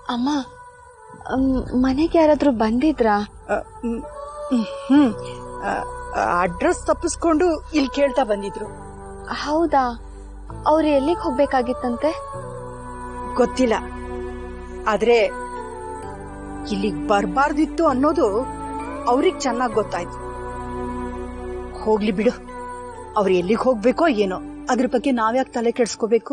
ಅಮ್ಮ ಮ್, ಮನೆಗೆ ಯಾರಾದ್ರೂ ಬಂದಿದ್ರಾ ಹ್ಮ್ ಅಡ್ರೆಸ್ ತಪ್ಪಿಸ್ಕೊಂಡು ಇಲ್ಲಿ ಕೇಳ್ತಾ ಬಂದಿದ್ರು ಹೌದಾ ಅವ್ರು ಎಲ್ಲಿಗೆ ಹೋಗ್ಬೇಕಾಗಿತ್ತಂತೆ ಗೊತ್ತಿಲ್ಲ ಆದ್ರೆ ಇಲ್ಲಿಗ್ ಬರ್ಬಾರ್ದಿತ್ತು ಅನ್ನೋದು ಅವ್ರಿಗೆ ಚೆನ್ನಾಗ್ ಗೊತ್ತಾಯ್ತು ಹೋಗ್ಲಿ ಬಿಡು ಅವ್ರು ಎಲ್ಲಿಗೆ ಹೋಗ್ಬೇಕೋ ಏನೋ ಅದ್ರ ಬಗ್ಗೆ ನಾವ್ಯಾಕೆ ತಲೆ ಕೆಡ್ಸ್ಕೋಬೇಕು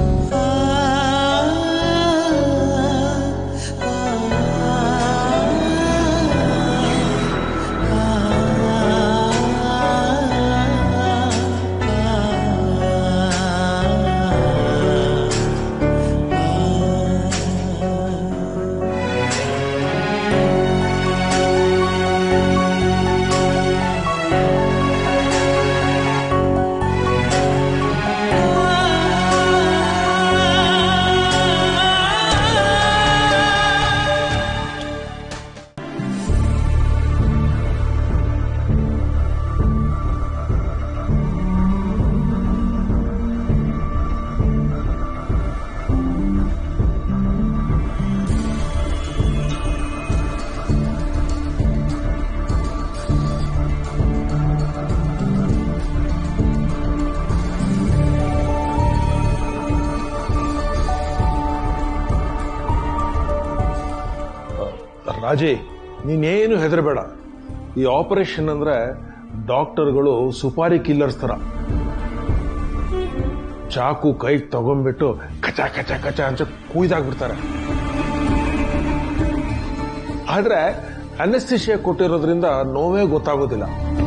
ರಾಜಿ ನೀನೇನು ಹೆದರಬೇಡ ಈ ಆಪರೇಷನ್ ಅಂದ್ರೆ ಡಾಕ್ಟರ್ಗಳು ಸುಪಾರಿ ಕಿಲ್ಲರ್ಸ್ ತರ ಚಾಕು ಕೈಗೆ ತಗೊಂಡ್ಬಿಟ್ಟು ಕಚ ಕಚ ಕಚ ಅಂತ ಕುಯ್ದಾಗ್ಬಿಡ್ತಾರೆ ಆದ್ರೆ ಅನೆಸ್ಥಿಷಿಯಾ ಕೊಟ್ಟಿರೋದ್ರಿಂದ ನೋವೇ ಗೊತ್ತಾಗೋದಿಲ್ಲ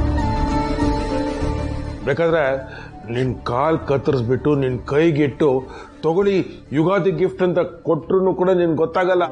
ಬೇಕಾದ್ರೆ ನಿನ್ ಕಾಲ್ ಕತ್ತರಿಸ್ಬಿಟ್ಟು ನಿನ್ ಕೈಗಿಟ್ಟು ತಗೊಳ್ಳಿ ಯುಗಾದಿ ಗಿಫ್ಟ್ ಅಂತ ಕೊಟ್ರು ಕೂಡ ನಿನ್ ಗೊತ್ತಾಗಲ್ಲ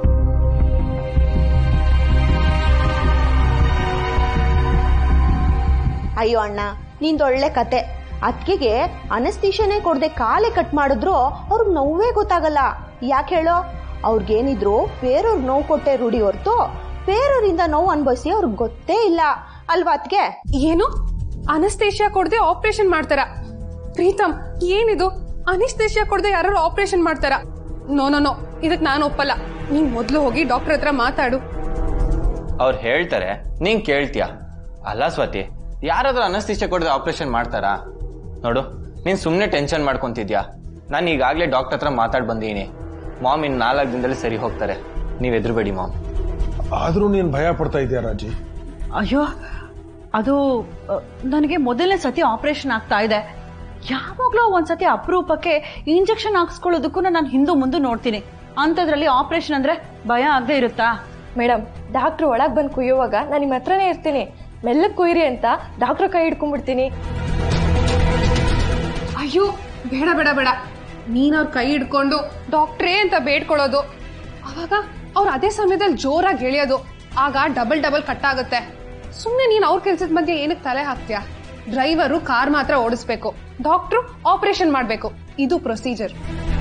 ಅಯ್ಯೋ ಅಣ್ಣ ನಿಂದೊಳ್ಳೆ ಕತೆ ಅದ್ಕಿಗೆ ಅನಸ್ತೀಶನೇ ಕೊಡದೆ ಕಾಲೇ ಕಟ್ ಮಾಡಿದ್ರು ಅವ್ರಿಗೆ ನೋವೇ ಗೊತ್ತಾಗಲ್ಲ ಯಾಕೆ ಹೇಳೋ ಅವ್ರಿಗೇನಿದ್ರು ಬೇರೆಯವ್ರಿಗೆ ನೋವು ಕೊಟ್ಟೆ ರೂಢಿ ಹೊರ್ತು ಬೇರೆಯವರಿಂದ ನೋವು ಅನ್ಭವಿಸಿ ಅವ್ರಿಗೆ ಗೊತ್ತೇ ಇಲ್ಲ ಅಲ್ವಾ ಅದ್ಕೆ ಏನು ಅನಸ್ತೇಶಿಯಾ ಕೊಡದೆ ಆಪರೇಷನ್ ಮಾಡ್ತಾರ ಪ್ರೀತಮ್ ಏನಿದು ಅನಿಸ್ತೇಶಿಯಾ ಕೊಡದೆ ಯಾರು ಆಪರೇಷನ್ ಮಾಡ್ತಾರ ನೋ ನೋ ನೋ ಇದಕ್ ನಾನು ಒಪ್ಪಲ್ಲ ನೀನ್ ಮೊದ್ಲು ಹೋಗಿ ಡಾಕ್ಟರ್ ಹತ್ರ ಮಾತಾಡು ಅವ್ರು ಹೇಳ್ತಾರೆ ನೀನ್ ಕೇಳ್ತೀಯ ಅಲ್ಲ ಸ್ವಾತಿ ಯಾರಾದ್ರೂ ಅನಸ್ತಿಷ್ಯ ಕೊಡದೆ ಆಪರೇಷನ್ ಮಾಡ್ತಾರಾ ನೋಡು ನೀನ್ ಸುಮ್ಮನೆ ಟೆನ್ಷನ್ ಮಾಡ್ಕೊಂತಿದ್ಯಾ ನಾನು ಈಗಾಗಲೇ ಡಾಕ್ಟರ್ ಹತ್ರ ಮಾತಾಡ್ ಬಂದೀನಿ ಮಾಮ್ ಇನ್ ನಾಲ್ಕು ದಿನದಲ್ಲಿ ಸರಿ ಹೋಗ್ತಾರೆ ನೀವ್ ಎದುರುಬೇಡಿ ಮಾಮ್ ಆದ್ರೂ ನೀನ್ ಭಯ ಪಡ್ತಾ ಇದೀಯ ರಾಜಿ ಅಯ್ಯೋ ಅದು ಅ, ನನಗೆ ಮೊದಲನೇ ಸತಿ ಆಪರೇಷನ್ ಆಗ್ತಾ ಇದೆ ಯಾವಾಗ್ಲೋ ಒಂದ್ಸತಿ ಅಪರೂಪಕ್ಕೆ ಇಂಜೆಕ್ಷನ್ ಹಾಕ್ಸ್ಕೊಳ್ಳೋದಕ್ಕೂ ನಾನು ಹಿಂದೂ ಮುಂದೆ ನೋಡ್ತೀನಿ ಅಂಥದ್ರಲ್ಲಿ ಆಪರೇಷನ್ ಅಂದ್ರೆ ಭಯ ಆಗದೆ ಇರುತ್ತಾ ಮೇಡಮ್ ಡಾಕ್ಟ್ರು ಒಳಗೆ ಬಂದು ಕುಯ್ಯುವಾಗ ನಾನು ನಿಮ್ಮ ಹತ್ರನೇ ಇರ್ತೀನಿ ಮೆಲ್ಲಗೆ ಕುಯ್ರಿ ಅಂತ ಡಾಕ್ಟ್ರ್ ಕೈ ಹಿಡ್ಕೊಂಡ್ಬಿಡ್ತೀನಿ ಅಯ್ಯೋ ಬೇಡ ಬೇಡ ಬೇಡ ನೀನ್ ಅವ್ರ ಕೈ ಹಿಡ್ಕೊಂಡು ಡಾಕ್ಟ್ರೇ ಅಂತ ಬೇಡ್ಕೊಳ್ಳೋದು ಅವಾಗ ಅವ್ರು ಅದೇ ಸಮಯದಲ್ಲಿ ಜೋರಾಗಿ ಎಳೆಯೋದು ಆಗ ಡಬಲ್ ಡಬಲ್ ಕಟ್ ಆಗುತ್ತೆ ಸುಮ್ಮನೆ ನೀನ್ ಅವ್ರ ಕೆಲ್ಸದ ಮಧ್ಯೆ ಏನಕ್ಕೆ ತಲೆ ಹಾಕ್ತೀಯ ಡ್ರೈವರು ಕಾರ್ ಮಾತ್ರ ಓಡಿಸ್ಬೇಕು ಡಾಕ್ಟ್ರು ಆಪರೇಷನ್ ಮಾಡ್ಬೇಕು ಇದು ಪ್ರೊಸೀಜರ್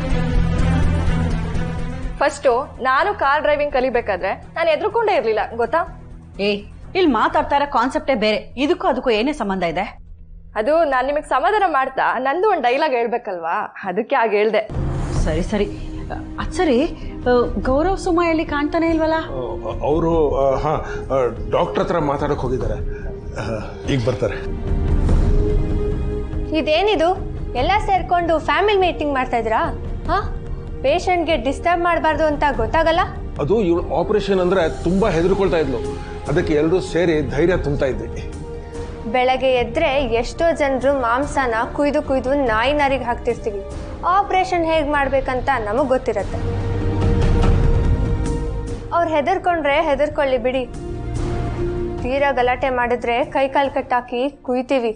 ಫಸ್ಟು ನಾನು ಕಾರ್ ಡ್ರೈವಿಂಗ್ ಕಲಿಬೇಕಾದ್ರೆ ನಾನು ಎದ್ರುಕೊಂಡೇ ಇರಲಿಲ್ಲ ಗೊತ್ತಾ ಏ ಇಲ್ಲಿ ಮಾತಾಡ್ತಾ ಇರೋ ಕಾನ್ಸೆಪ್ಟೇ ಬೇರೆ ಇದಕ್ಕೂ ಅದಕ್ಕೂ ಏನೇ ಸಂಬಂಧ ಇದೆ ಅದು ನಾನು ನಿಮಗೆ ಸಮಾಧಾನ ಮಾಡ್ತಾ ನಂದು ಒಂದು ಡೈಲಾಗ್ ಹೇಳ್ಬೇಕಲ್ವಾ ಅದಕ್ಕೆ ಆಗ ಹೇಳ್ದೆ ಸರಿ ಸರಿ ಅದ್ ಸರಿ ಅ, ಗೌರವ್ ಸುಮ ಎಲ್ಲಿ ಕಾಣ್ತಾನೆ ಇಲ್ವಲ್ಲ ಅವರು ಹಾ ಡಾಕ್ಟರ್ ಹತ್ರ ಮಾತಾಡಕ್ ಹೋಗಿದ್ದಾರೆ ಆ, ಈಗ ಬರ್ತಾರೆ ಇದೇನಿದು ಎಲ್ಲ ಸೇರ್ಕೊಂಡು ಫ್ಯಾಮಿಲಿ ಮೀಟಿಂಗ್ ಮಾಡ್ತಾ ಇದ್ರಾ ಹಾ ಪೇಷಂಟ್ಗೆ ಡಿಸ್ಟರ್ಬ್ ಮಾಡಬಾರ್ದು ಅಂತ ಗೊತ್ತಾಗಲ್ಲ ಅದು ಇವಳು ಆಪರೇಷನ್ ಅಂದ್ರೆ ತುಂಬಾ ಹೆದರ್ಕೊಳ್ತಾ ಇದ್ಲು ಅದಕ್ಕೆ ಎಲ್ಲರೂ ಸೇರಿ ಧೈರ್ಯ ತುಂಬ್ತಾ ಇದ್ವಿ ಬೆಳಗ್ಗೆ ಎದ್ರೆ ಎಷ್ಟೋ ಜನರು ಮಾಂಸನ ಕುಯ್ದು ಕುಯ್ದು ನಾಯಿ ನರಿಗೆ ಹಾಕ್ತಿರ್ತೀವಿ ಆಪರೇಷನ್ ಹೇಗೆ ಮಾಡ್ಬೇಕಂತ ನಮಗೆ ಗೊತ್ತಿರತ್ತೆ ಅವ್ರು ಹೆದರ್ಕೊಂಡ್ರೆ ಹೆದರ್ಕೊಳ್ಳಿ ಬಿಡಿ ತೀರಾ ಗಲಾಟೆ ಮಾಡಿದ್ರೆ ಕೈ ಕಾಲು ಕಟ್ಟಾಕಿ ಕುಯ್ತೀವಿ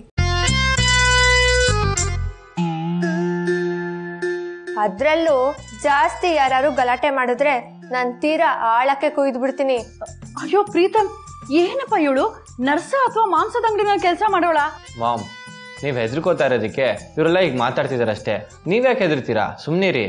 ಅದ್ರಲ್ಲೂ ಜಾಸ್ತಿ ಯಾರು ಗಲಾಟೆ ಮಾಡಿದ್ರೆ ನಾನು ತೀರಾ ಆಳಕ್ಕೆ ಕುಯ್ದು ಬಿಡ್ತೀನಿ ಅಯ್ಯೋ ಪ್ರೀತಮ್ ಏನಪ್ಪ ಇವಳು ನರ್ಸ ಅಥವಾ ಮಾಂಸದ ಅಂಗಡಿ ಮೇಲೆ ಕೆಲಸ ಮಾಡೋಳ ಮಾಮ್ ನೀವ್ ಹೆದರ್ಕೋತಾ ಇರೋದಕ್ಕೆ ಇವರೆಲ್ಲ ಈಗ ಮಾತಾಡ್ತಿದಾರಷ್ಟೇ ನೀವ್ಯಾಕೆ ಹೆದರ್ತೀರಾ ಸುಮ್ನಿರಿ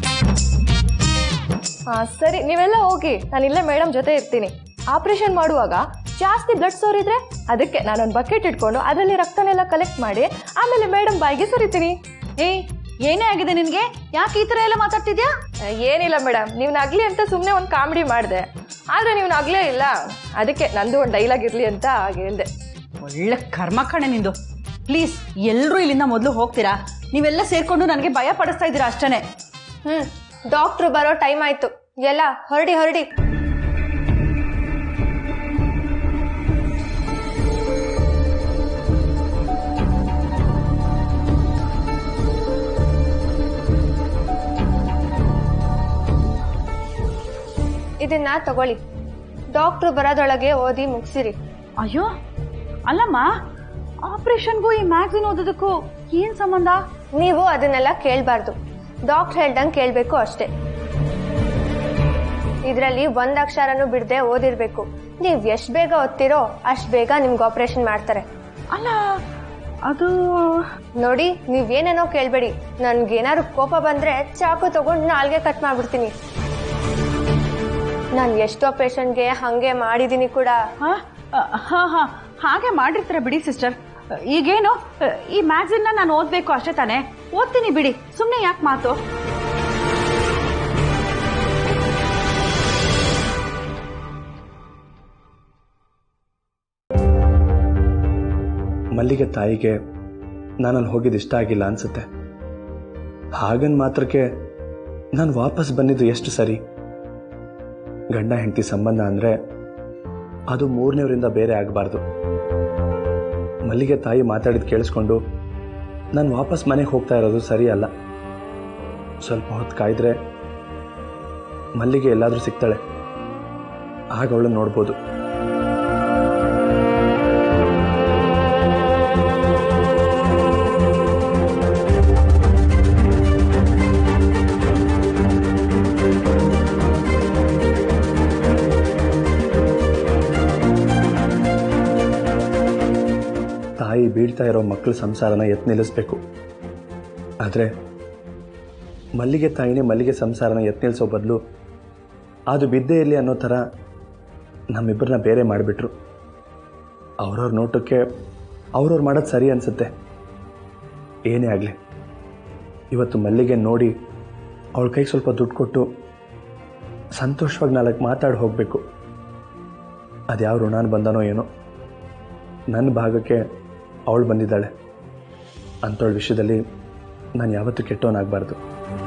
ಹಾ ಸರಿ ನೀವೆಲ್ಲ ಹೋಗಿ ನಾನು ಇಲ್ಲೇ ಮೇಡಮ್ ಜೊತೆ ಇರ್ತೀನಿ ಆಪರೇಷನ್ ಮಾಡುವಾಗ ಜಾಸ್ತಿ ಬ್ಲಡ್ ಸೋರಿದ್ರೆ ಅದಕ್ಕೆ ನಾನೊಂದು ಬಕೆಟ್ ಇಟ್ಕೊಂಡು ಅದರಲ್ಲಿ ರಕ್ತನೆಲ್ಲ ಕಲೆಕ್ಟ್ ಮಾಡಿ ಆಮೇಲೆ ಮೇಡಮ್ ಬಾಯಿಗೆ ಸುರಿತೀನಿ ಏ ಏನೇ ಆಗಿದೆ ನಿನ್ಗೆ ಯಾಕೆ ಈ ತರ ಎಲ್ಲ ಮಾತಾಡ್ತಿದ್ಯಾ ಏನಿಲ್ಲ ಮೇಡಮ್ ನೀವು ನಗ್ಲಿ ಅಂತ ಸುಮ್ಮನೆ ಒಂದು ಕಾಮಿಡಿ ಮಾಡಿದೆ ಆದ್ರೆ ನೀವು ನಗ್ಲೇ ಇಲ್ಲ ಅದಕ್ಕೆ ನಂದು ಒಂದು ಡೈಲಾಗ್ ಇರ್ಲಿ ಅಂತ ಹಾಗೆ ಹೇಳ್ದೆ ಒಳ್ಳೆ ಕರ್ಮ ಕಣೆ ನಿಂದು ಪ್ಲೀಸ್ ಎಲ್ಲರೂ ಇಲ್ಲಿಂದ ಮೊದಲು ಹೋಗ್ತೀರಾ ನೀವೆಲ್ಲ ಸೇರ್ಕೊಂಡು ನನಗೆ ಭಯ ಪಡಿಸ್ತಾ ಇದ್ದೀರಾ ಅಷ್ಟೇ ಹ್ಮ್ ಡಾಕ್ಟ್ರು ಬರೋ ಟೈಮ್ ಆಯ್ತು ಎಲ್ಲ ಹೊರಡಿ ಹೊರಡಿ ಇದನ್ನ ತಗೊಳ್ಳಿ ಡಾಕ್ಟ್ರು ಬರೋದೊಳಗೆ ಓದಿ ಮುಗಿಸಿರಿ ಅಯ್ಯೋ ಅಲ್ಲಮ್ಮ ಆಪರೇಷನ್ಗೂ ಈ ಮ್ಯಾಗ್ಝಿನ್ ಓದೋದಕ್ಕೂ ಏನ್ ಸಂಬಂಧ ನೀವು ಅದನ್ನೆಲ್ಲ ಕೇಳಬಾರ್ದು ಡಾಕ್ಟರ್ ಹೇಳ್ದಂಗೆ ಕೇಳಬೇಕು ಅಷ್ಟೇ ಇದರಲ್ಲಿ ಒಂದ್ ಅಕ್ಷರನೂ ಬಿಡದೆ ಓದಿರ್ಬೇಕು ನೀವ್ ಎಷ್ಟ್ ಬೇಗ ಓದ್ತಿರೋ ಅಷ್ಟ್ ಬೇಗ ನಿಮ್ಗೆ ಆಪರೇಷನ್ ಮಾಡ್ತಾರೆ ಅಲ್ಲ ಅದು ನೋಡಿ ನೀವೇನೇನೋ ಕೇಳ್ಬೇಡಿ ನನ್ಗೇನಾದ್ರು ಕೋಪ ಬಂದ್ರೆ ಚಾಕು ತಗೊಂಡು ನಾಲ್ಗೆ ಕಟ್ ಮಾಡ್ಬಿಡ್ತೀನಿ ನಾನ್ ಎಷ್ಟೋ ಪೇಷಂಟ್ಗೆ ಹಂಗೆ ಮಾಡಿದೀನಿ ಕೂಡ ಹಾ ಹಾ ಹಾ ಹಾಗೆ ಮಾಡಿರ್ತಾರೆ ಬಿಡಿ ಸಿಸ್ಟರ್ ಈಗೇನು ಈ ಮ್ಯಾಗ್ಝಿನ್ನ ನಾನು ಓದ್ಬೇಕು ಅಷ್ಟೇ ತಾನೇ ಓದ್ತೀನಿ ಬಿಡಿ ಸುಮ್ಮನೆ ಯಾಕೆ ಮಾತು ಮಲ್ಲಿಗೆ ತಾಯಿಗೆ ನಾನಲ್ಲಿ ಹೋಗಿದ್ದು ಇಷ್ಟ ಆಗಿಲ್ಲ ಅನ್ಸುತ್ತೆ ಹಾಗನ್ ಮಾತ್ರಕ್ಕೆ ನಾನು ವಾಪಸ್ ಬಂದಿದ್ದು ಎಷ್ಟು ಸರಿ ಗಂಡ ಹೆಂಡತಿ ಸಂಬಂಧ ಅಂದರೆ ಅದು ಮೂರನೇವರಿಂದ ಬೇರೆ ಆಗಬಾರ್ದು ಮಲ್ಲಿಗೆ ತಾಯಿ ಮಾತಾಡಿದ್ ಕೇಳಿಸ್ಕೊಂಡು ನಾನು ವಾಪಸ್ ಮನೆಗೆ ಹೋಗ್ತಾ ಇರೋದು ಸರಿ ಅಲ್ಲ ಸ್ವಲ್ಪ ಹೊತ್ತು ಕಾಯ್ದ್ರೆ ಮಲ್ಲಿಗೆ ಎಲ್ಲಾದರೂ ಸಿಗ್ತಾಳೆ ಆಗ ಅವಳು ನೋಡ್ಬೋದು ತಾಯಿ ಬೀಳ್ತಾ ಇರೋ ಮಕ್ಕಳ ಸಂಸಾರನ ಎತ್ ನಿಲ್ಲಿಸ್ಬೇಕು ಆದರೆ ಮಲ್ಲಿಗೆ ತಾಯಿನೇ ಮಲ್ಲಿಗೆ ಸಂಸಾರನ ಎತ್ ನಿಲ್ಲಿಸೋ ಬದಲು ಅದು ಬಿದ್ದೇ ಇರಲಿ ಅನ್ನೋ ಥರ ನಮ್ಮಿಬ್ಬರನ್ನ ಬೇರೆ ಮಾಡಿಬಿಟ್ರು ಅವ್ರವ್ರ ನೋಟಕ್ಕೆ ಅವ್ರವ್ರು ಮಾಡೋದು ಸರಿ ಅನಿಸುತ್ತೆ ಏನೇ ಆಗಲಿ ಇವತ್ತು ಮಲ್ಲಿಗೆ ನೋಡಿ ಅವಳ ಕೈಗೆ ಸ್ವಲ್ಪ ದುಡ್ಡು ಕೊಟ್ಟು ಸಂತೋಷವಾಗಿ ನಾಲ್ಕು ಮಾತಾಡಿ ಹೋಗಬೇಕು ಅದ್ಯಾವ ಋಣಾನ್ ಬಂದನೋ ಏನೋ ನನ್ನ ಭಾಗಕ್ಕೆ ಅವಳು ಬಂದಿದ್ದಾಳೆ ಅಂಥವಳ ವಿಷಯದಲ್ಲಿ ನಾನು ಯಾವತ್ತೂ ಕೆಟ್ಟವನಾಗಬಾರ್ದು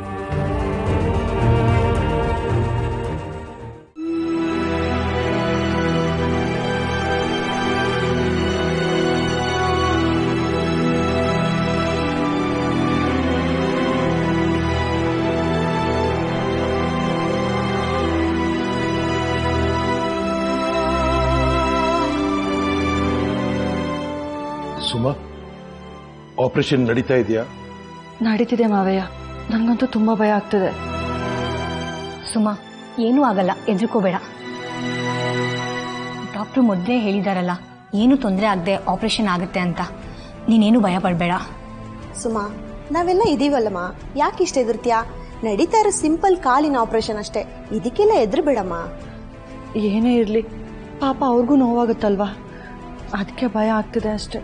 ಸುಮಾ ಆಪರೇಷನ್ ನಡೀತಾ ಇದೆಯಾ ನಡೀತಿದೆ ಮಾವಯ್ಯ ನನಗಂತೂ ತುಂಬಾ ಭಯ ಆಗ್ತಿದೆ ಸುಮಾ ಏನೂ ಆಗಲ್ಲ ಎದ್ರುಕೋಬೇಡ ಡಾಕ್ಟ್ರು ಮೊದಲೇ ಹೇಳಿದಾರಲ್ಲ ಏನು ತೊಂದರೆ ಆಗದೆ ಆಪರೇಷನ್ ಆಗುತ್ತೆ ಅಂತ ನೀನೇನು ಭಯ ಪಡಬೇಡ ಸುಮಾ ನಾವೆಲ್ಲ ಇದೀವಲ್ಲಮ್ಮ ಯಾಕೆ ಇಷ್ಟ ಎದುರ್ತೀಯಾ ನಡೀತಾ ಇರೋ ಸಿಂಪಲ್ ಕಾಲಿನ ಆಪರೇಷನ್ ಅಷ್ಟೇ ಇದಕ್ಕೆಲ್ಲ ಎದುರು ಬಿಡಮ್ಮ ಏನೇ ಇರಲಿ ಪಾಪ ಅವ್ರಿಗೂ ನೋವಾಗುತ್ತಲ್ವಾ ಅದಕ್ಕೆ ಭಯ ಆಗ್ತಿದೆ ಅಷ್ಟೆ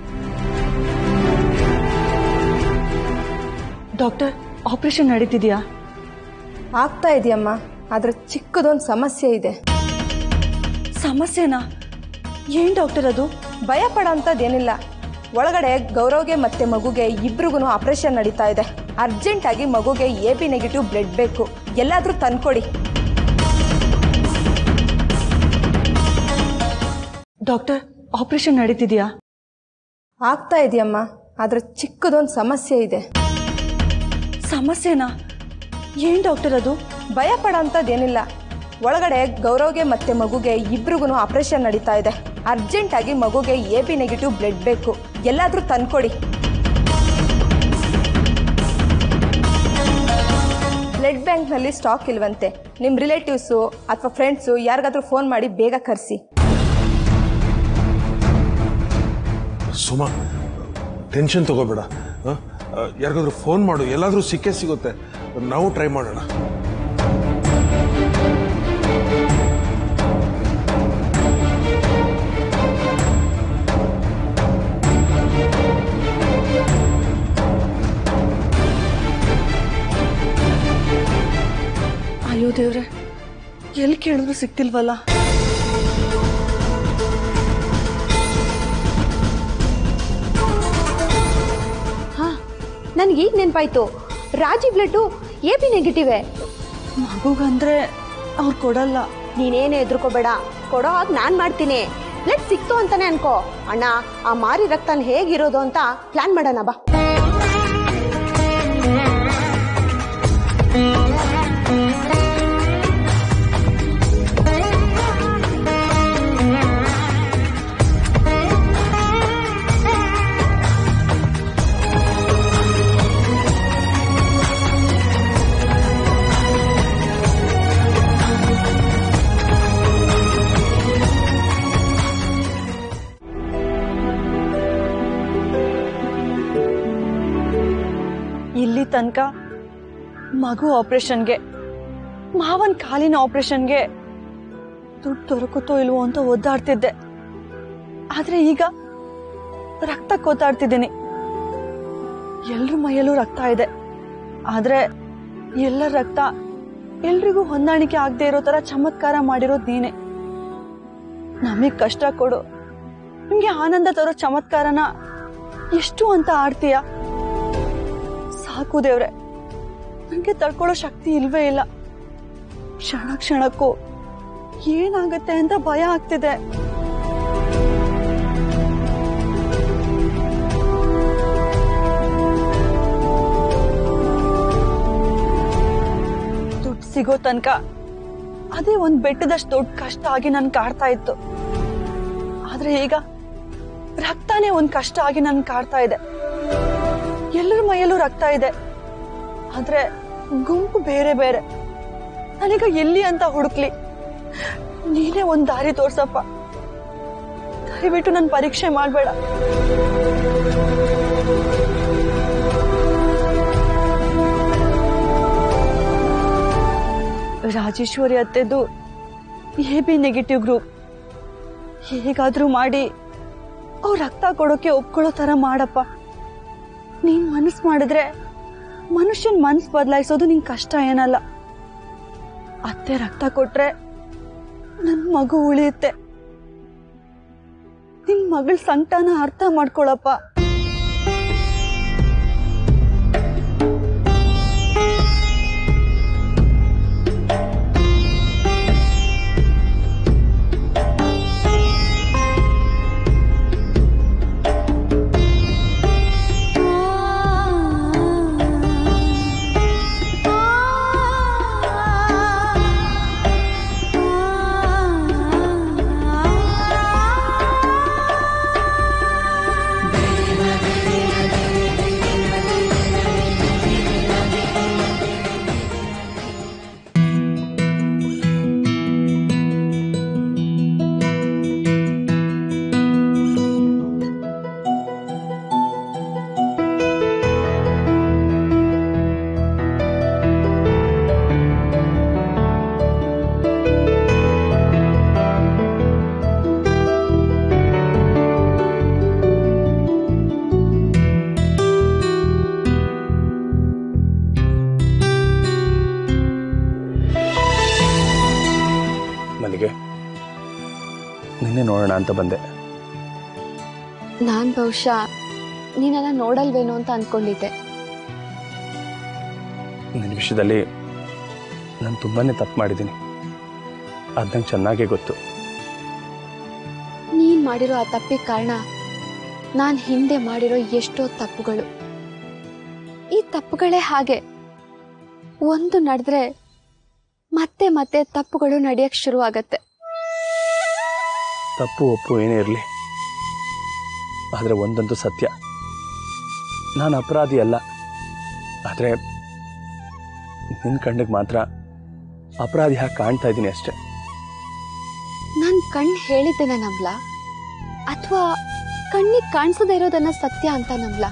ಡಾಕ್ಟರ್ ಆಪರೇಷನ್ ನಡೀತಿದ್ಯಾ ಆಗ್ತಾ ಇದೆಯಮ್ಮ ಆದ್ರೆ ಚಿಕ್ಕದೊಂದು ಸಮಸ್ಯೆ ಇದೆ ಸಮಸ್ಯೆನಾ ಏನ್ ಡಾಕ್ಟರ್ ಅದು ಭಯ ಪಡೋಂಥದ್ದೇನಿಲ್ಲ ಒಳಗಡೆ ಗೌರವ್ಗೆ ಮತ್ತೆ ಮಗುಗೆ ಇಬ್ರಿಗೂ ಆಪರೇಷನ್ ನಡೀತಾ ಇದೆ ಅರ್ಜೆಂಟ್ ಆಗಿ ಮಗುಗೆ ಎ ಬಿ ನೆಗೆಟಿವ್ ಬ್ಲಡ್ ಬೇಕು ಎಲ್ಲಾದ್ರೂ ತಂದ್ಕೊಡಿ ಡಾಕ್ಟರ್ ಆಪರೇಷನ್ ನಡೀತಿದ್ಯಾ ಆಗ್ತಾ ಇದೆಯಮ್ಮ ಆದ್ರೆ ಚಿಕ್ಕದೊಂದು ಸಮಸ್ಯೆ ಇದೆ ಸಮಸ್ಯೆನಾ ಏನ್ ಡಾಕ್ಟರ್ ಅದು ಭಯ ಪಡೋಂಥದ್ದೇನಿಲ್ಲ ಒಳಗಡೆ ಗೌರವ್ಗೆ ಮತ್ತೆ ಮಗುಗೆ ಇಬ್ರಿಗೂ ಆಪರೇಷನ್ ನಡೀತಾ ಇದೆ ಅರ್ಜೆಂಟ್ ಆಗಿ ಮಗುಗೆ ಎ ಬಿ ನೆಗೆಟಿವ್ ಬ್ಲಡ್ ಬೇಕು ಎಲ್ಲಾದ್ರೂ ತಂದ್ಕೊಡಿ ಬ್ಲಡ್ ಬ್ಯಾಂಕ್ನಲ್ಲಿ ಸ್ಟಾಕ್ ಇಲ್ವಂತೆ ನಿಮ್ಮ ರಿಲೇಟಿವ್ಸು ಅಥವಾ ಫ್ರೆಂಡ್ಸು ಯಾರಿಗಾದ್ರೂ ಫೋನ್ ಮಾಡಿ ಬೇಗ ಕರೆಸಿ ಸುಮಾ ಟೆನ್ಷನ್ ತಗೋಬೇಡ ಆ? ಆ, ಯಾರಿಗಾದ್ರೂ ಫೋನ್ ಮಾಡು ಎಲ್ಲಾದ್ರೂ ಸಿಕ್ಕೇ ಸಿಗುತ್ತೆ ನಾವು ಟ್ರೈ ಮಾಡೋಣ ದೇವ್ರೆ ಎಲ್ಲಿ ಕೇಳಿದ್ರು ಸಿಕ್ತಿಲ್ವಲ್ಲ ಹಾ ನನ್ಗೀಗ ನೆನಪಾಯ್ತು Raji blood A B negative ಮಗುಗಂದ್ರೆ ಅವ್ರು ಕೊಡಲ್ಲ ನೀನೇನು ಎದ್ರುಕೋಬೇಡ ಕೊಡೋ ಹಾಗೆ ನಾನು ಮಾಡ್ತೀನಿ ಬ್ಲಡ್ ಸಿಕ್ತು ಅಂತಾನೆ ಅನ್ಕೋ ಅಣ್ಣ ಆ ಮಾರಿ ರಕ್ತನ ಹೇಗಿರೋದು ಅಂತ ಪ್ಲಾನ್ ಮಾಡೋಣ ಬಾ ಇಲ್ಲಿ ತನಕ ಮಗು ಆಪರೇಷನ್ಗೆ ಮಾವನ್ ಕಾಲಿನ ಆಪರೇಷನ್ಗೆ ದುಡ್ಡು ದೊರಕುತ್ತೋ ಇಲ್ವೋ ಅಂತ ಒದ್ದಾಡ್ತಿದ್ದೆ ಆದ್ರೆ ಈಗ ರಕ್ತ ಕೋತಾಡ್ತಿದ್ದೀನಿ ಎಲ್ರ ಮೈಯಲ್ಲೂ ರಕ್ತ ಇದೆ ಆದ್ರೆ ಎಲ್ಲರ ರಕ್ತ ಎಲ್ರಿಗೂ ಹೊಂದಾಣಿಕೆ ಆಗದೆ ಇರೋ ತರ ಚಮತ್ಕಾರ ಮಾಡಿರೋದು ನೀನೆ ನಮಗ್ ಕಷ್ಟ ಕೊಡು ನಿಮ್ಗೆ ಆನಂದ ತರೋ ಚಮತ್ಕಾರನ ಎಷ್ಟು ಅಂತ ಆಡ್ತೀಯ ಸಾಕು ದೇವ್ರೆ ನಂಗೆ ತಡ್ಕೊಳ್ಳೋ ಶಕ್ತಿ ಇಲ್ವೇ ಇಲ್ಲ ಕ್ಷಣ ಕ್ಷಣಕ್ಕೂ ಏನಾಗತ್ತೆ ಅಂತ ಭಯ ಆಗ್ತಿದೆ ದುಡ್ಡು ಸಿಗೋ ತನಕ ಅದೇ ಒಂದ್ ಬೆಟ್ಟದಷ್ಟು ದೊಡ್ಡ ಕಷ್ಟ ಆಗಿ ನನ್ ಕಾಡ್ತಾ ಇತ್ತು ಆದ್ರೆ ಈಗ ರಕ್ತಾನೇ ಒಂದ್ ಕಷ್ಟ ಆಗಿ ನನ್ ಕಾಡ್ತಾ ಇದೆ ಎಲ್ಲರ ಮೈಯಲ್ಲೂ ರಕ್ತ ಇದೆ ಆದ್ರೆ ಗುಂಪು ಬೇರೆ ಬೇರೆ ನಾನೀಗ ಎಲ್ಲಿ ಅಂತ ಹುಡುಕ್ಲಿ ನೀನೇ ಒಂದ್ ದಾರಿ ತೋರ್ಸಪ್ಪ ದಯವಿಟ್ಟು ನನ್ ಪರೀಕ್ಷೆ ಮಾಡ್ಬೇಡ ರಾಜೇಶ್ವರಿ ಅತ್ತೆದು ಎ ಬಿ ನೆಗೆಟಿವ್ ಗ್ರೂಪ್ ಹೇಗಾದ್ರೂ ಮಾಡಿ ಅವ್ರ ರಕ್ತ ಕೊಡೋಕೆ ಒಪ್ಕೊಳ್ಳೋ ತರ ಮಾಡಪ್ಪ ನೀನ್ ಮನಸ್ ಮಾಡಿದ್ರೆ ಮನುಷ್ಯನ್ ಮನಸ್ ಬದಲಾಯಿಸೋದು ನಿಂಗ್ ಕಷ್ಟ ಏನಲ್ಲ ಅತ್ತೆ ರಕ್ತ ಕೊಟ್ರೆ ನನ್ ಮಗು ಉಳಿಯುತ್ತೆ ನಿನ್ ಮಗಳ ಸಂಕಟನ ಅರ್ಥ ಮಾಡ್ಕೊಳಪ್ಪ ಮಲ್ಲಿಗೆ ನಿನ್ನೆ ನೋಡೋಣ ಅಂತ ಬಂದೆ ನಾನು ಬಹುಶಃ ನೀನೆಲ್ಲ ನೋಡಲ್ವೇನೋ ಅಂತ ಅನ್ಕೊಂಡಿದ್ದೆ ನಿನ್ನ ವಿಷಯದಲ್ಲಿ ನಾನು ತುಂಬಾ ತಪ್ಪು ಮಾಡಿದ್ದೀನಿ ಅದು ನಂಗೆ ಚೆನ್ನಾಗೇ ಗೊತ್ತು ನೀನ್ ಮಾಡಿರೋ ಆ ತಪ್ಪಿಗೆ ಕಾರಣ ನಾನು ಹಿಂದೆ ಮಾಡಿರೋ ಎಷ್ಟೋ ತಪ್ಪುಗಳು ಈ ತಪ್ಪುಗಳೇ ಹಾಗೆ ಒಂದು ನಡೆದ್ರೆ ಮತ್ತೆ ಮತ್ತೆ ತಪ್ಪುಗಳು ನಡೆಯಕ್ ಶುರು ಆಗತ್ತೆ ತಪ್ಪು ಒಪ್ಪು ಏನೇ ಇರಲಿ ಆದರೆ ಒಂದಂತೂ ಸತ್ಯ ನಾನು ಅಪರಾಧಿ ಅಲ್ಲ ಆದರೆ ನಿನ್ನ ಕಣ್ಣಿಗೆ ಮಾತ್ರ ಅಪರಾಧಿ ಹಾಗೆ ಕಾಣ್ತಾ ಇದ್ದೀನಿ ಅಷ್ಟೆ ನನ್ ಕಣ್ ಹೇಳಿದ್ದೆನ ನಂಬ್ಲ ಅಥವಾ ಕಣ್ಣಿಗೆ ಕಾಣಿಸದೇ ಇರೋದನ್ನ ಸತ್ಯ ಅಂತ ನಂಬ್ಲ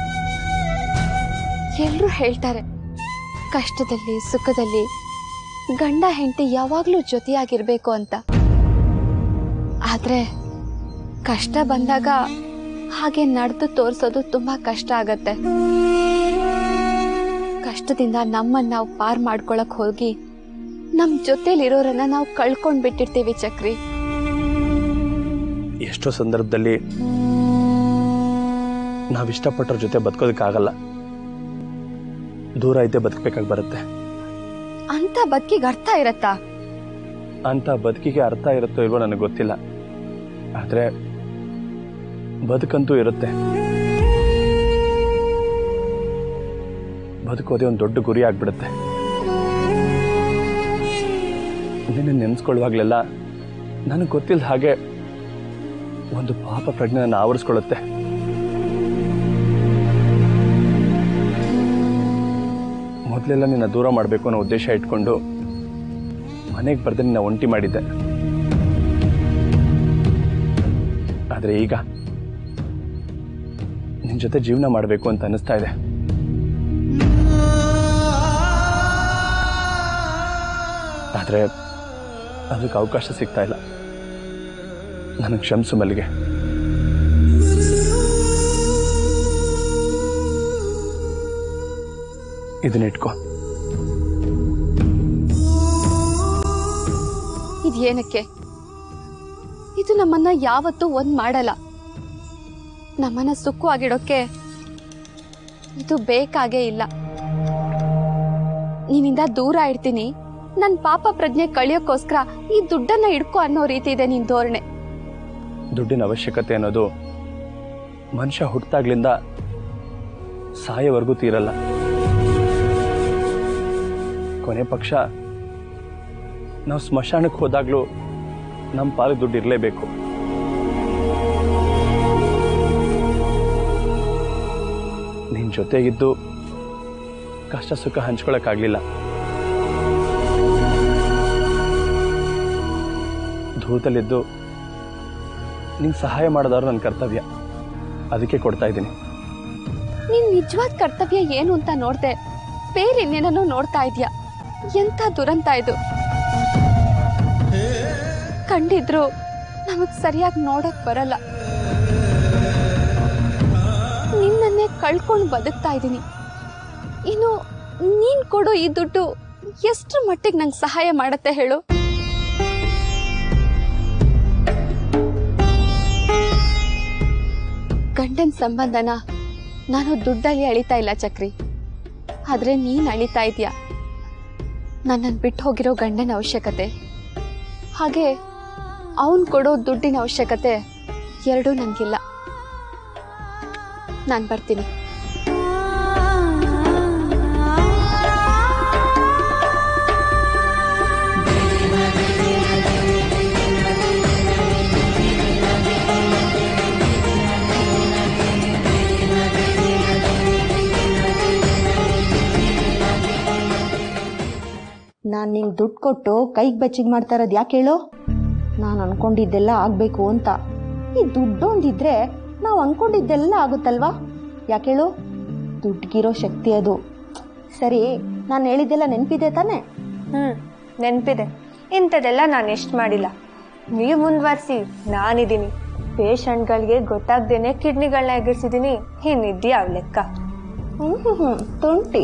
ಎಲ್ರೂ ಹೇಳ್ತಾರೆ ಕಷ್ಟದಲ್ಲಿ ಸುಖದಲ್ಲಿ ಗಂಡ ಹೆಂಡತಿ ಯಾವಾಗ್ಲೂ ಜೊತೆಯಾಗಿರ್ಬೇಕು ಅಂತ ಆದ್ರೆ ಕಷ್ಟ ಬಂದಾಗ ಹಾಗೆ ನಡೆದು ತೋರಿಸೋದು ತುಂಬಾ ಕಷ್ಟ ಆಗತ್ತೆ ಕಷ್ಟದಿಂದ ನಮ್ಮನ್ನ ನಾವು ಪಾರ್ ಮಾಡ್ಕೊಳಕ್ ಹೋಗಿ ನಮ್ ಜೊತೆಲಿರೋರನ್ನ ನಾವು ಕಳ್ಕೊಂಡ್ ಬಿಟ್ಟಿರ್ತೀವಿ ಚಕ್ರಿ ಎಷ್ಟೋ ಸಂದರ್ಭದಲ್ಲಿ ನಾವು ಇಷ್ಟಪಟ್ಟವ್ರ ಜೊತೆ ಬದುಕೋದಕ್ಕಾಗಲ್ಲ ದೂರ ಇದ್ದೇ ಬದುಕಬೇಕಾಗಿ ಬರುತ್ತೆ ಅಂತ ಬದುಕಿಗೆ ಅರ್ಥ ಇರತ್ತಾ ಅಂತ ಬದುಕಿಗೆ ಅರ್ಥ ಇರುತ್ತೋ ಇಲ್ವೋ ನನಗೆ ಗೊತ್ತಿಲ್ಲ ಆದರೆ ಬದುಕಂತೂ ಇರುತ್ತೆ ಬದುಕೋದೇ ಒಂದು ದೊಡ್ಡ ಗುರಿ ಆಗ್ಬಿಡುತ್ತೆ ನಿನ್ನ ನೆನೆಸ್ಕೊಳ್ಳುವಾಗಲೆಲ್ಲ ನನಗೆ ಗೊತ್ತಿಲ್ಲ ಹಾಗೆ ಒಂದು ಪಾಪ ಪ್ರಜ್ಞೆ ನನ್ನ ಆವರಿಸ್ಕೊಳ್ಳುತ್ತೆ ಮೊದಲೆಲ್ಲ ನಿನ್ನ ದೂರ ಮಾಡಬೇಕು ಅನ್ನೋ ಉದ್ದೇಶ ಇಟ್ಕೊಂಡು ಮನೆಗೆ ಬರೆದು ನಿನ್ನ ಒಂಟಿ ಮಾಡಿದ್ದೆ ಆದರೆ ಈಗ ನಿನ್ನ ಜೊತೆ ಜೀವನ ಮಾಡಬೇಕು ಅಂತ ಅನಿಸ್ತಾ ಇದೆ ಆದರೆ ಅದಕ್ಕೆ ಅವಕಾಶ ಸಿಗ್ತಾ ಇಲ್ಲ ನನಗೆ ಕ್ಷಮಿಸು ಮಲ್ಲಿಗೆ ಇದನ್ನ ಇಟ್ಕೋ ಇದೇನಕ್ಕೆ ಇದು ನಮ್ಮನ್ನ ಯಾವತ್ತೂ ಒಂದ್ ಮಾಡಲ್ಲ ನಮ್ಮನ್ನ ಸುಖವಾಗಿಡೋಕೆ ಇದು ಬೇಕಾಗೇ ಇಲ್ಲ ನಿನ್ನಿಂದ ದೂರ ಇಡ್ತೀನಿ ನನ್ ಪಾಪ ಪ್ರಜ್ಞೆ ಕಳಿಯೋಕ್ಕೋಸ್ಕರ ಈ ದುಡ್ಡನ್ನ ಇಡ್ಕೊ ಅನ್ನೋ ರೀತಿ ಇದೆ ನಿನ್ ಧೋರಣೆ ದುಡ್ಡಿನ ಅವಶ್ಯಕತೆ ಅನ್ನೋದು ಮನುಷ್ಯ ಹುಟ್ಟಾಗ್ಲಿಂದ ಸಾಯೋವರೆಗೂ ತೀರಲ್ಲ ಕೊನೆ ಪಕ್ಷ ನಾವು ಸ್ಮಶಾನಕ್ಕೆ ಹೋದಾಗ್ಲೂ ನಮ್ಮ ಪಾಲಿಗೆ ದುಡ್ಡು ಇರಲೇಬೇಕು ನಿನ್ನ ಜೊತೆಗಿದ್ದು ಕಷ್ಟ ಸುಖ ಹಂಚ್ಕೊಳಕ್ಕಾಗ್ಲಿಲ್ಲ ದೂರದಲ್ಲಿದ್ದು ನಿಂಗೆ ಸಹಾಯ ಮಾಡೋದಾದ್ರು ನನ್ನ ಕರ್ತವ್ಯ ಅದಕ್ಕೆ ಕೊಡ್ತಾ ಇದ್ದೀನಿ ನಿನ್ ನಿಜವಾದ ಕರ್ತವ್ಯ ಏನು ಅಂತ ನೋಡ್ದೆ ಬೇರೆ ಇನ್ನೇನೋ ನೋಡ್ತಾ ಇದ್ಯಾ ಎಂತ ದುರಂತ ಇದು ಕಂಡಿದ್ರು ನಮಗ್ ಸರಿಯಾಗಿ ನೋಡಕ್ ಬರಲ್ಲ ನಿನ್ನನ್ನೇ ಕಳ್ಕೊಂಡು ಬದುಕ್ತಾ ಇದ್ದೀನಿ ಇನ್ನು ನೀನ್ ಕೊಡೋ ಈ ದುಡ್ಡು ಎಷ್ಟ್ರ ಮಟ್ಟಿಗೆ ನಂಗೆ ಸಹಾಯ ಮಾಡತ್ತೆ ಹೇಳು ಗಂಡನ ಸಂಬಂಧನ ನಾನು ದುಡ್ಡಲ್ಲಿ ಅಳಿತಾ ಇಲ್ಲ ಚಕ್ರಿ ಆದ್ರೆ ನೀನ್ ಅಳಿತಾ ಇದೀಯ ನನ್ನನ್ನು ಬಿಟ್ಟು ಹೋಗಿರೋ ಗಂಡನ ಅವಶ್ಯಕತೆ ಹಾಗೆ ಅವನ್ ಕೊಡೋ ದುಡ್ಡಿನ ಅವಶ್ಯಕತೆ ಎರಡೂ ನನಗಿಲ್ಲ ನಾನು ಬರ್ತೀನಿ ನಾನು ನಿಂಗೆ ದುಡ್ಡು ಕೊಟ್ಟು ಕೈಗೆ ಬೆಚ್ಚಿಗೆ ಮಾಡ್ತಾ ಇರೋದು ಯಾಕೆ ಹೇಳು ನಾನು ಅನ್ಕೊಂಡಿದ್ದೆಲ್ಲ ಆಗಬೇಕು ಅಂತ ಈ ದುಡ್ಡು ಒಂದಿದ್ರೆ ನಾವು ಅನ್ಕೊಂಡಿದ್ದೆಲ್ಲ ಆಗುತ್ತಲ್ವಾ ಯಾಕೆ ಹೇಳು ದುಡ್ಗಿರೋ ಶಕ್ತಿ ಅದು ಸರಿ ನಾನು ಹೇಳಿದ್ದೆಲ್ಲ ನೆನಪಿದೆ ತಾನೇ ಹ್ಞೂ ನೆನಪಿದೆ ಇಂಥದ್ದೆಲ್ಲ ನಾನು ಎಷ್ಟು ಮಾಡಿಲ್ಲ ನೀವು ಮುಂದುವರಿಸಿ ನಾನಿದ್ದೀನಿ ಪೇಷಂಟ್ಗಳಿಗೆ ಗೊತ್ತಾಗ್ದೇನೆ ಕಿಡ್ನಿಗಳನ್ನ ಎಗರ್ಸಿದ್ದೀನಿ ಇನ್ನಿದ್ಯಾ ಅವ್ ಲೆಕ್ಕ ಹ್ಞೂ ಹ್ಞೂ ಹ್ಞೂ ತುಂಟಿ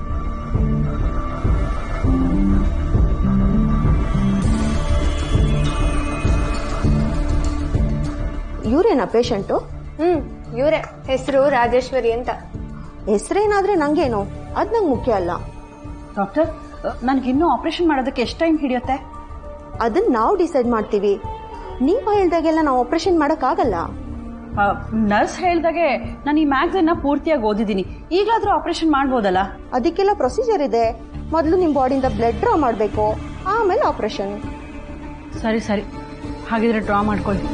ಇವರೇನಾ ಪೇಷಂಟು ಹ್ಞೂ ಇವರೇ ಹೆಸರು ರಾಜೇಶ್ವರಿ ಅಂತ ಹೆಸರೇನಾದ್ರೆ ನಂಗೇನು ಅದು ನಂಗೆ ಮುಖ್ಯ ಅಲ್ಲ ಡಾಕ್ಟರ್ ನನಗಿನ್ನೂ ಆಪರೇಷನ್ ಮಾಡೋದಕ್ಕೆ ಎಷ್ಟು ಟೈಮ್ ಹಿಡಿಯುತ್ತೆ ಅದನ್ನ ನಾವು ಡಿಸೈಡ್ ಮಾಡ್ತೀವಿ ನೀವು ಹೇಳ್ದಾಗೆಲ್ಲ ನಾವು ಆಪರೇಷನ್ ಮಾಡೋಕ್ಕಾಗಲ್ಲ ನರ್ಸ್ ಹೇಳ್ದಾಗೆ ನಾನು ಈ ಮ್ಯಾಗ್ಝಿನ್ನ ಪೂರ್ತಿಯಾಗಿ ಓದಿದ್ದೀನಿ ಈಗಲಾದರೂ ಆಪರೇಷನ್ ಮಾಡ್ಬೋದಲ್ಲ ಅದಕ್ಕೆಲ್ಲ ಪ್ರೊಸೀಜರ್ ಇದೆ ಮೊದಲು ನಿಮ್ಮ ಬಾಡಿಯಿಂದ ಬ್ಲಡ್ ಡ್ರಾ ಮಾಡಬೇಕು ಆಮೇಲೆ ಆಪರೇಷನ್ ಸರಿ ಸರಿ ಹಾಗಿದ್ರೆ ಡ್ರಾ ಮಾಡ್ಕೊಳ್ಳಿ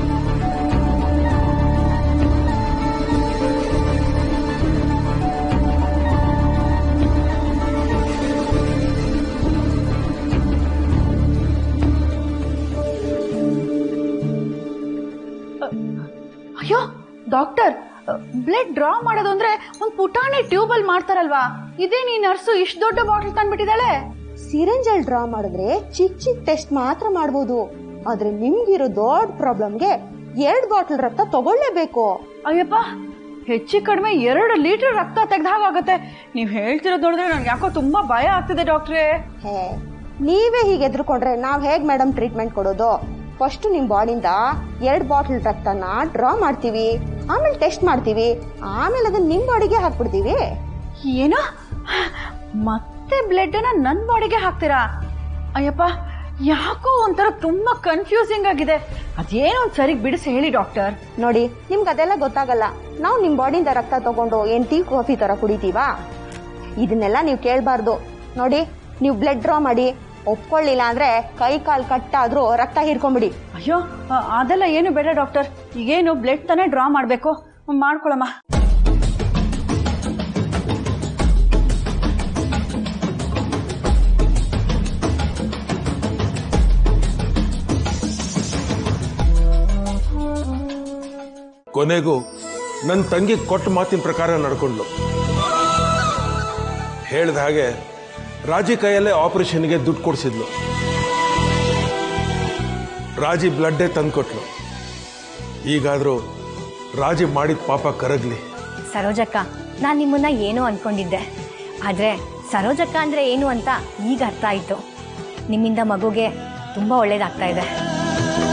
ಅಯ್ಯೋ ಡಾಕ್ಟರ್ ಬ್ಲಡ್ ಡ್ರಾ ಮಾಡೋದು ಅಂದ್ರೆ ಒಂದು ಪುಟಾಣಿ ಟ್ಯೂಬ್ ಅಲ್ಲಿ ಮಾಡ್ತಾರಲ್ವಾ ಇದೇ ನೀ ನರ್ಸು ಇಷ್ಟು ದೊಡ್ಡ ಬಾಟಲ್ ತಂದ್ಬಿಟ್ಟಿದ್ದಾಳೆ ಸಿರಿಂಜಲ್ ಡ್ರಾ ಮಾಡಿದ್ರೆ ಚಿಕ್ಕ ಚಿಕ್ಕ ಟೆಸ್ಟ್ ಮಾತ್ರ ಮಾಡ್ಬೋದು ಆದ್ರೆ ನಿಮ್ಗಿರೋ ದೊಡ್ಡ ಪ್ರಾಬ್ಲಮ್ಗೆ ಎರಡ್ ಬಾಟಲ್ ರಕ್ತ ತಗೊಳ್ಳೇಬೇಕು ಅಯ್ಯಪ್ಪ ಹೆಚ್ಚು ಕಡಿಮೆ ಎರಡು ಲೀಟರ್ ರಕ್ತ ತೆಗ್ದ ಹಾಗಾಗತ್ತೆ ನೀವ್ ಹೇಳ್ತಿರೋದು ನೋಡಿದ್ರೆ ನನ್ಗೆ ಯಾಕೋ ತುಂಬಾ ಭಯ ಆಗ್ತಿದೆ ಡಾಕ್ಟ್ರೇ ಹೇ ನೀವೇ ಹೀಗೆ ಎದ್ರುಕೊಂಡ್ರೆ ನಾವು ಹೇಗೆ ಮೇಡಮ್ ಟ್ರೀಟ್ಮೆಂಟ್ ಕೊಡೋದು ಫಸ್ಟ್ ನಿಮ್ಮ ಬಾಡಿಯಿಂದ ಎರಡು ಬಾಟ್ಲ್ ರಕ್ತನ ಡ್ರಾ ಮಾಡ್ತೀವಿ ಆಮೇಲೆ ಟೆಸ್ಟ್ ಮಾಡ್ತೀವಿ ಆಮೇಲೆ ಅದನ್ನ ನಿಮ್ಮ ಬಾಡಿಗೆ ಹಾಕ್ಬಿಡ್ತೀವಿ ಏನು ಮತ್ತೆ ಬ್ಲಡ್ ಅನ್ನ ನನ್ನ ಬಾಡಿಗೆ ಹಾಕ್ತೀರಾ ಅಯ್ಯಪ್ಪ ಯಾಕೋ ಒಂಥರ ತುಂಬಾ ಕನ್ಫ್ಯೂಸಿಂಗ್ ಆಗಿದೆ ಅದೇನೋ ಒಂದ್ ಸರಿಗೆ ಬಿಡಿಸಿ ಹೇಳಿ ಡಾಕ್ಟರ್ ನೋಡಿ ನಿಮ್ಗೆ ಅದೆಲ್ಲ ಗೊತ್ತಾಗಲ್ಲ ನಾವು ನಿಮ್ಮ ಬಾಡಿಯಿಂದ ರಕ್ತ ತಗೊಂಡು ಏನ್ ಟೀ ಕಾಫಿ ತರ ಕುಡಿತೀವಾ ಇದನ್ನೆಲ್ಲ ನೀವು ಕೇಳಬಾರ್ದು ನೋಡಿ ನೀವು ಬ್ಲಡ್ ಡ್ರಾ ಮಾಡಿ ಒಪ್ಕೊಳ್ಳಿಲ್ಲ ಅಂದ್ರೆ ಕೈ ಕಾಲು ಕಟ್ಟಾದ್ರೂ ರಕ್ತ ಹೀರ್ಕೊಂಬಿಡಿ ಅಯ್ಯೋ ಅ- ಅದೆಲ್ಲ ಏನು ಬೇಡ ಡಾಕ್ಟರ್ ಈಗೇನು ಬ್ಲಡ್ ತಾನೇ ಡ್ರಾ ಮಾಡಬೇಕು ಮಾಡ್ಕೊಳಮ್ಮ ಕೊನೆಗೂ ನನ್ನ ತಂಗಿ ಕೊಟ್ಟ ಮಾತಿನ ಪ್ರಕಾರ ನಡ್ಕೊಂಡ್ಲು ಹೇಳ್ದ ಹಾಗೆ ರಾಜಿ ಕೈಯಲ್ಲೇ ಆಪರೇಷನ್ಗೆ ದುಡ್ಡು ಕೊಡಿಸಿದ್ಲು ರಾಜಿ ಬ್ಲಡ್ಡೇ ತಂದ್ಕೊಟ್ಲು ಈಗಾದರೂ ರಾಜಿ ಮಾಡಿದ ಪಾಪ ಕರಗ್ಲಿ ಸರೋಜಕ್ಕ ನಾನು ನಿಮ್ಮನ್ನ ಏನೋ ಅನ್ಕೊಂಡಿದ್ದೆ ಆದರೆ ಸರೋಜಕ್ಕ ಅಂದರೆ ಏನು ಅಂತ ಈಗ ಅರ್ಥ ಆಯಿತು ನಿಮ್ಮಿಂದ ಮಗುಗೆ ತುಂಬ ಒಳ್ಳೇದಾಗ್ತಾ ಇದೆ